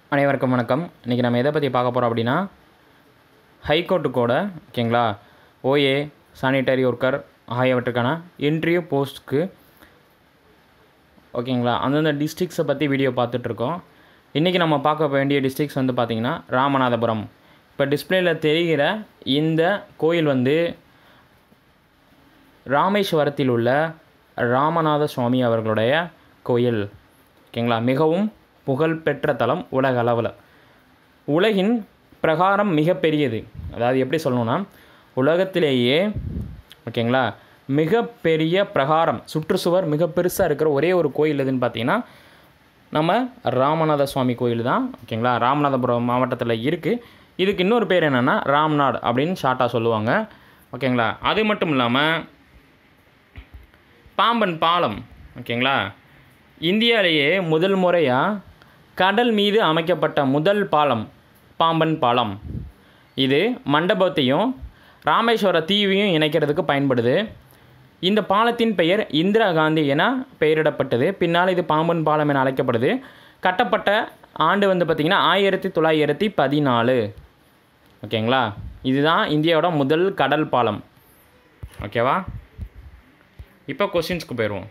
அனைவருக்கும் வணக்கம் இன்றைக்கி நம்ம எதை பற்றி பார்க்க போகிறோம் அப்படின்னா ஹைகோர்ட்டுக்கோட ஓகேங்களா ஓஏ சானிட்டரி ஒர்க்கர் ஆகியவற்றுக்கான இன்டர்வியூ போஸ்ட்டுக்கு ஓகேங்களா அந்தந்த டிஸ்ட்ரிக்ஸை பற்றி வீடியோ பார்த்துட்ருக்கோம் இன்றைக்கி நம்ம பார்க்க வேண்டிய டிஸ்ட்ரிக்ஸ் வந்து பார்த்திங்கன்னா ராமநாதபுரம் இப்போ டிஸ்பிளேயில் தெரிகிற இந்த கோயில் வந்து ராமேஸ்வரத்தில் உள்ள ராமநாத சுவாமி அவர்களுடைய கோயில் ஓகேங்களா மிகவும் புகழ்பெற்ற தலம் உலக அளவில் உலகின் பிரகாரம் மிகப்பெரியது அதாவது எப்படி சொல்லணும்னா உலகத்திலேயே ஓகேங்களா மிகப்பெரிய பிரகாரம் சுற்றுச்சுவர் மிக பெருசாக இருக்கிற ஒரே ஒரு கோயில் எதுன்னு பார்த்தீங்கன்னா நம்ம ராமநாத சுவாமி கோயில் தான் ஓகேங்களா ராமநாதபுரம் மாவட்டத்தில் இருக்குது இதுக்கு இன்னொரு பேர் என்னென்னா ராம்நாடு அப்படின்னு ஷார்ட்டாக சொல்லுவாங்க ஓகேங்களா அது மட்டும் இல்லாமல் பாம்பன் பாலம் ஓகேங்களா இந்தியாவிலேயே முதல் முறையாக கடல் மீது அமைக்கப்பட்ட முதல் பாலம் பாம்பன் பாலம் இது மண்டபத்தையும் ராமேஸ்வர தீவையும் இணைக்கிறதுக்கு பயன்படுது இந்த பாலத்தின் பெயர் இந்திரா காந்தி என பெயரிடப்பட்டது பின்னால் இது பாம்பன் பாலம் என அழைக்கப்படுது கட்டப்பட்ட ஆண்டு வந்து பார்த்திங்கன்னா ஆயிரத்தி தொள்ளாயிரத்தி பதினாலு ஓகேங்களா இதுதான் இந்தியாவோட முதல் கடல் பாலம் ஓகேவா இப்போ கொஸ்டின்ஸ்க்கு போயிடுவோம்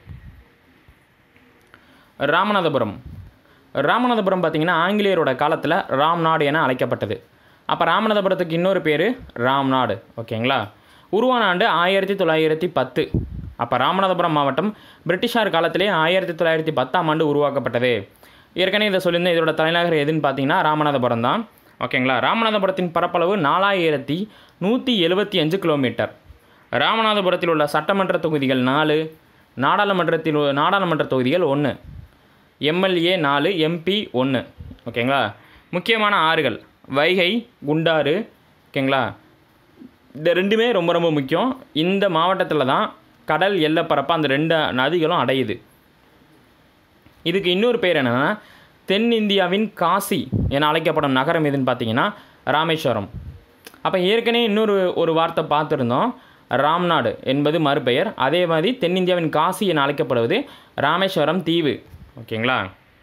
ராமநாதபுரம் ராமநாதபுரம் பார்த்திங்கன்னா ஆங்கிலேயரோட காலத்தில் ராம்நாடு என அழைக்கப்பட்டது அப்போ ராமநாதபுரத்துக்கு இன்னொரு பேர் ராம்நாடு ஓகேங்களா உருவான ஆண்டு ஆயிரத்தி தொள்ளாயிரத்தி பத்து அப்போ ராமநாதபுரம் மாவட்டம் பிரிட்டிஷார் காலத்திலே ஆயிரத்தி தொள்ளாயிரத்தி பத்தாம் ஆண்டு உருவாக்கப்பட்டது ஏற்கனவே இதை சொல்லியிருந்தேன் இதோட தலைநகர் எதுன்னு பார்த்தீங்கன்னா ராமநாதபுரம் தான் ஓகேங்களா ராமநாதபுரத்தின் பரப்பளவு நாலாயிரத்தி நூற்றி எழுபத்தி அஞ்சு கிலோமீட்டர் ராமநாதபுரத்தில் உள்ள சட்டமன்ற தொகுதிகள் நாலு நாடாளுமன்றத்தில் உள்ள- நாடாளுமன்ற தொகுதிகள் ஒன்று எம்எல்ஏ நாலு எம்பி ஒன்று ஓகேங்களா முக்கியமான ஆறுகள் வைகை குண்டாறு ஓகேங்களா இந்த ரெண்டுமே ரொம்ப ரொம்ப முக்கியம் இந்த மாவட்டத்தில் தான் கடல் எல்லைப்பரப்பு அந்த ரெண்டு நதிகளும் அடையுது இதுக்கு இன்னொரு பேர் என்னென்னா தென்னிந்தியாவின் காசி என அழைக்கப்படும் நகரம் எதுன்னு பார்த்தீங்கன்னா ராமேஸ்வரம் அப்போ ஏற்கனவே இன்னொரு ஒரு வார்த்தை பார்த்துருந்தோம் ராம்நாடு என்பது மறுபெயர் அதே மாதிரி தென்னிந்தியாவின் காசி என அழைக்கப்படுவது ராமேஸ்வரம் தீவு ஓகேங்களா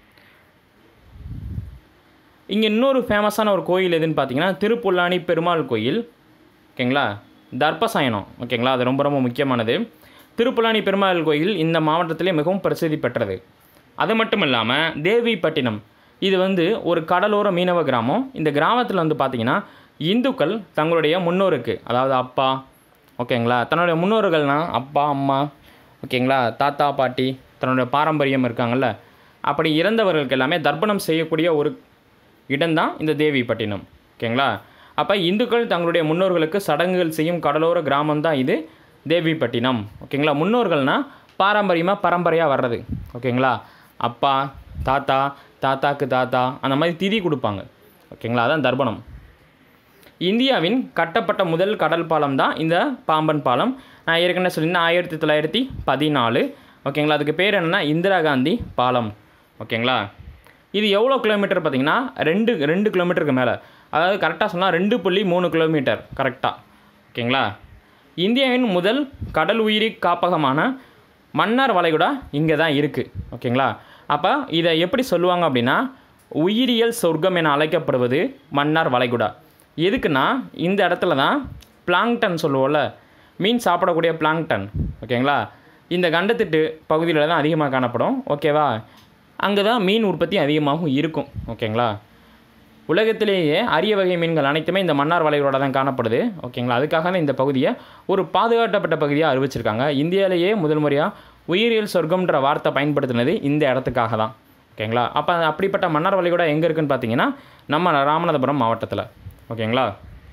இங்கே இன்னொரு ஃபேமஸான ஒரு கோயில் எதுன்னு பார்த்தீங்கன்னா திருப்புல்லானி பெருமாள் கோயில் ஓகேங்களா தர்ப்பசாயனம் ஓகேங்களா அது ரொம்ப ரொம்ப முக்கியமானது திருப்புல்லானி பெருமாள் கோயில் இந்த மாவட்டத்திலே மிகவும் பிரசித்தி பெற்றது அது மட்டும் இல்லாமல் தேவிப்பட்டினம் இது வந்து ஒரு கடலோர மீனவ கிராமம் இந்த கிராமத்தில் வந்து பார்த்திங்கன்னா இந்துக்கள் தங்களுடைய முன்னோருக்கு அதாவது அப்பா ஓகேங்களா தன்னுடைய முன்னோர்கள்னால் அப்பா அம்மா ஓகேங்களா தாத்தா பாட்டி தன்னுடைய பாரம்பரியம் இருக்காங்கல்ல அப்படி இறந்தவர்களுக்கு எல்லாமே தர்ப்பணம் செய்யக்கூடிய ஒரு இடம்தான் இந்த தேவிப்பட்டினம் ஓகேங்களா அப்போ இந்துக்கள் தங்களுடைய முன்னோர்களுக்கு சடங்குகள் செய்யும் கடலோர கிராமம் தான் இது தேவிப்பட்டினம் ஓகேங்களா முன்னோர்கள்னால் பாரம்பரியமாக பரம்பரையாக வர்றது ஓகேங்களா அப்பா தாத்தா தாத்தாக்கு தாத்தா அந்த மாதிரி திதி கொடுப்பாங்க ஓகேங்களா அதான் தர்ப்பணம் இந்தியாவின் கட்டப்பட்ட முதல் கடல் பாலம் தான் இந்த பாம்பன் பாலம் நான் ஏற்கனவே சொல்லியிருந்தேன் ஆயிரத்தி தொள்ளாயிரத்தி பதினாலு ஓகேங்களா அதுக்கு பேர் என்னென்னா இந்திரா காந்தி பாலம் ஓகேங்களா இது எவ்வளோ கிலோமீட்டர் பார்த்தீங்கன்னா ரெண்டு ரெண்டு கிலோமீட்டருக்கு மேலே அதாவது கரெக்டாக சொன்னால் ரெண்டு புள்ளி மூணு கிலோமீட்டர் கரெக்டாக ஓகேங்களா இந்தியாவின் முதல் கடல் உயிரி காப்பகமான மன்னார் வளைகுடா இங்கே தான் இருக்குது ஓகேங்களா அப்போ இதை எப்படி சொல்லுவாங்க அப்படின்னா உயிரியல் சொர்க்கம் என அழைக்கப்படுவது மன்னார் வளைகுடா எதுக்குன்னா இந்த இடத்துல தான் பிளாங்டன் சொல்லுவோம்ல மீன் சாப்பிடக்கூடிய பிளாங்டன் ஓகேங்களா இந்த கண்டத்திட்டு பகுதியில் தான் அதிகமாக காணப்படும் ஓகேவா அங்கே தான் மீன் உற்பத்தி அதிகமாகவும் இருக்கும் ஓகேங்களா உலகத்திலேயே அரிய வகை மீன்கள் அனைத்துமே இந்த மன்னார் வளைகுடா தான் காணப்படுது ஓகேங்களா அதுக்காக தான் இந்த பகுதியை ஒரு பாதுகாக்கப்பட்ட பகுதியாக அறிவிச்சிருக்காங்க இந்தியாவிலேயே முதல் முறையாக உயிரியல் சொர்க்கம்ன்ற வார்த்தை பயன்படுத்தினது இந்த இடத்துக்காக தான் ஓகேங்களா அப்போ அப்படிப்பட்ட மன்னார் வளைகுடா எங்கே இருக்குன்னு பார்த்தீங்கன்னா நம்ம ராமநாதபுரம் மாவட்டத்தில் ஓகேங்களா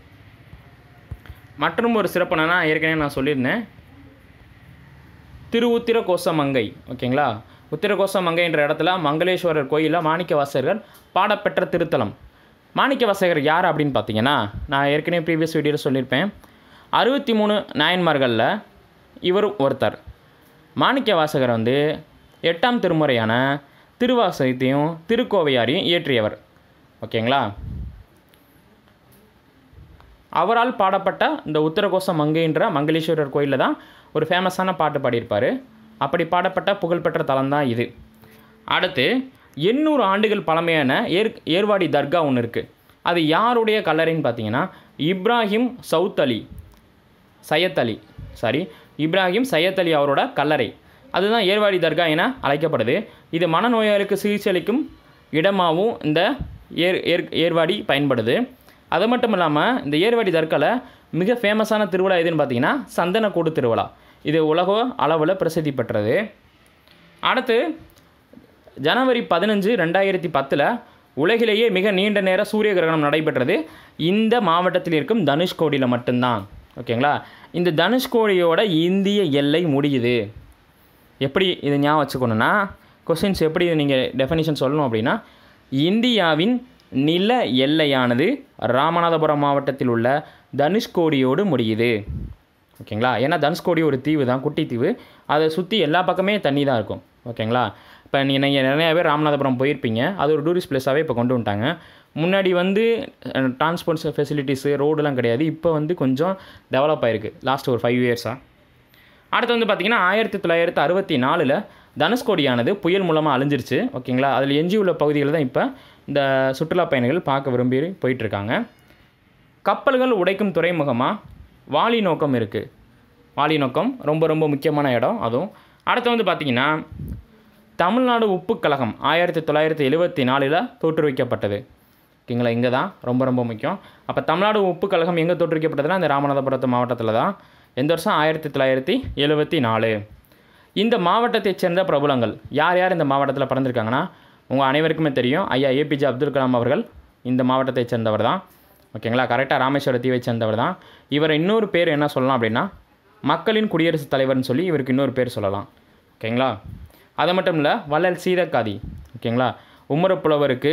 மற்றும் ஒரு சிறப்பு என்னன்னா ஏற்கனவே நான் சொல்லியிருந்தேன் திரு உத்திர கோசமங்கை ஓகேங்களா உத்திர கோசமங்கைன்ற இடத்துல மங்களேஸ்வரர் கோயிலில் மாணிக்க வாசகர் பாடப்பெற்ற திருத்தலம் மாணிக்க வாசகர் யார் அப்படின்னு பார்த்தீங்கன்னா நான் ஏற்கனவே ப்ரீவியஸ் வீடியோவில் சொல்லியிருப்பேன் அறுபத்தி மூணு நாயன்மார்களில் இவர் ஒருத்தர் மாணிக்க வாசகர் வந்து எட்டாம் திருமுறையான திருவாசகத்தையும் திருக்கோவையாரையும் இயற்றியவர் ஓகேங்களா அவரால் பாடப்பட்ட இந்த உத்தரகோச மங்கைன்ற மங்களேஸ்வரர் கோயிலில் தான் ஒரு ஃபேமஸான பாட்டு பாடியிருப்பார் அப்படி பாடப்பட்ட புகழ்பெற்ற தலம் தான் இது அடுத்து எண்ணூறு ஆண்டுகள் பழமையான ஏர் ஏர்வாடி தர்கா ஒன்று இருக்குது அது யாருடைய கல்லறைன்னு பார்த்தீங்கன்னா இப்ராஹிம் சவுத் அலி சையத் அலி சாரி இப்ராஹிம் சையத் அலி அவரோட கல்லறை அதுதான் ஏர்வாடி தர்கா என அழைக்கப்படுது இது மனநோயாளிக்கு சிகிச்சை அளிக்கும் இடமாகவும் இந்த ஏர் ஏர் ஏர்வாடி பயன்படுது அது மட்டும் இல்லாமல் இந்த ஏர்வாடி தர்காவில் மிக ஃபேமஸான திருவிழா எதுன்னு பார்த்தீங்கன்னா சந்தனக்கூடு திருவிழா இது உலக அளவில் பிரசித்தி பெற்றது அடுத்து ஜனவரி பதினஞ்சு ரெண்டாயிரத்தி பத்தில் உலகிலேயே மிக நீண்ட நேர சூரிய கிரகணம் நடைபெற்றது இந்த மாவட்டத்தில் இருக்கும் தனுஷ்கோடியில் மட்டும்தான் ஓகேங்களா இந்த தனுஷ்கோடியோட இந்திய எல்லை முடியுது எப்படி இது ஞாபகம் வச்சுக்கணுன்னா கொஸ்டின்ஸ் எப்படி நீங்கள் டெஃபனிஷன் சொல்லணும் அப்படின்னா இந்தியாவின் நில எல்லையானது ராமநாதபுரம் மாவட்டத்தில் உள்ள தனுஷ்கோடியோடு முடியுது ஓகேங்களா ஏன்னா தனுஷ்கோடி ஒரு தீவு தான் குட்டி தீவு அதை சுற்றி எல்லா பக்கமே தண்ணி தான் இருக்கும் ஓகேங்களா இப்போ நீங்கள் நிறையா பேர் ராமநாதபுரம் போயிருப்பீங்க அது ஒரு டூரிஸ்ட் பிளேஸாகவே இப்போ கொண்டு வந்துட்டாங்க முன்னாடி வந்து டிரான்ஸ்போர்ட் ஃபெசிலிட்டிஸு ரோடெலாம் கிடையாது இப்போ வந்து கொஞ்சம் டெவலப் ஆயிருக்கு லாஸ்ட் ஒரு ஃபைவ் இயர்ஸாக அடுத்து வந்து பார்த்திங்கன்னா ஆயிரத்தி தொள்ளாயிரத்தி அறுபத்தி நாலில் தனுஷ்கோடியானது புயல் மூலமாக அழிஞ்சிருச்சு ஓகேங்களா அதில் எஞ்சியுள்ள பகுதிகளில் தான் இப்போ இந்த சுற்றுலா பயணிகள் பார்க்க விரும்பி போயிட்டுருக்காங்க கப்பல்கள் உடைக்கும் துறைமுகமாக வாலி நோக்கம் இருக்குது வாலி நோக்கம் ரொம்ப ரொம்ப முக்கியமான இடம் அதுவும் அடுத்து வந்து பார்த்திங்கன்னா தமிழ்நாடு உப்பு கழகம் ஆயிரத்தி தொள்ளாயிரத்தி எழுபத்தி நாலில் தோற்றுவிக்கப்பட்டது ஓகேங்களா இங்கே தான் ரொம்ப ரொம்ப முக்கியம் அப்போ தமிழ்நாடு உப்பு கழகம் எங்கே தோற்றுவிக்கப்பட்டதுன்னா இந்த ராமநாதபுரத்து மாவட்டத்தில் தான் எந்த வருஷம் ஆயிரத்தி தொள்ளாயிரத்தி எழுபத்தி நாலு இந்த மாவட்டத்தைச் சேர்ந்த பிரபலங்கள் யார் யார் இந்த மாவட்டத்தில் பிறந்திருக்காங்கன்னா உங்கள் அனைவருக்குமே தெரியும் ஐயா ஏபிஜே அப்துல் கலாம் அவர்கள் இந்த மாவட்டத்தைச் சேர்ந்தவர் தான் ஓகேங்களா கரெக்டாக ராமேஸ்வர தீவை சேர்ந்தவர் தான் இவர் இன்னொரு பேர் என்ன சொல்லலாம் அப்படின்னா மக்களின் குடியரசுத் தலைவர்னு சொல்லி இவருக்கு இன்னொரு பேர் சொல்லலாம் ஓகேங்களா அது மட்டும் இல்லை வள்ளல் சீதக்காதி ஓகேங்களா உம்மரப்புலவருக்கு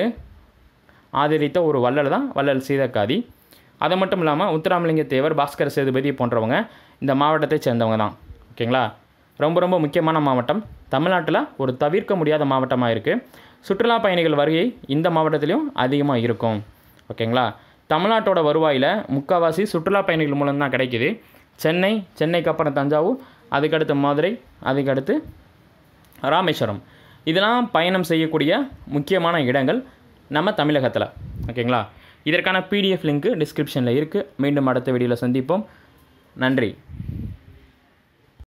ஆதரித்த ஒரு வள்ளல் தான் வள்ளல் சீதக்காதி அது மட்டும் இல்லாமல் உத்தராமலிங்க தேவர் பாஸ்கர சேதுபதி போன்றவங்க இந்த மாவட்டத்தை சேர்ந்தவங்க தான் ஓகேங்களா ரொம்ப ரொம்ப முக்கியமான மாவட்டம் தமிழ்நாட்டில் ஒரு தவிர்க்க முடியாத மாவட்டமாக இருக்குது சுற்றுலா பயணிகள் வருகை இந்த மாவட்டத்திலையும் அதிகமாக இருக்கும் ஓகேங்களா தமிழ்நாட்டோட வருவாயில் முக்கால்வாசி சுற்றுலா பயணிகள் மூலம் தான் கிடைக்குது சென்னை சென்னைக்கு அப்புறம் தஞ்சாவூர் அதுக்கடுத்து மதுரை அதுக்கடுத்து ராமேஸ்வரம் இதெல்லாம் பயணம் செய்யக்கூடிய முக்கியமான இடங்கள் நம்ம தமிழகத்தில் ஓகேங்களா இதற்கான பிடிஎஃப் லிங்க்கு டிஸ்கிரிப்ஷனில் இருக்குது மீண்டும் அடுத்த வீடியோவில் சந்திப்போம் நன்றி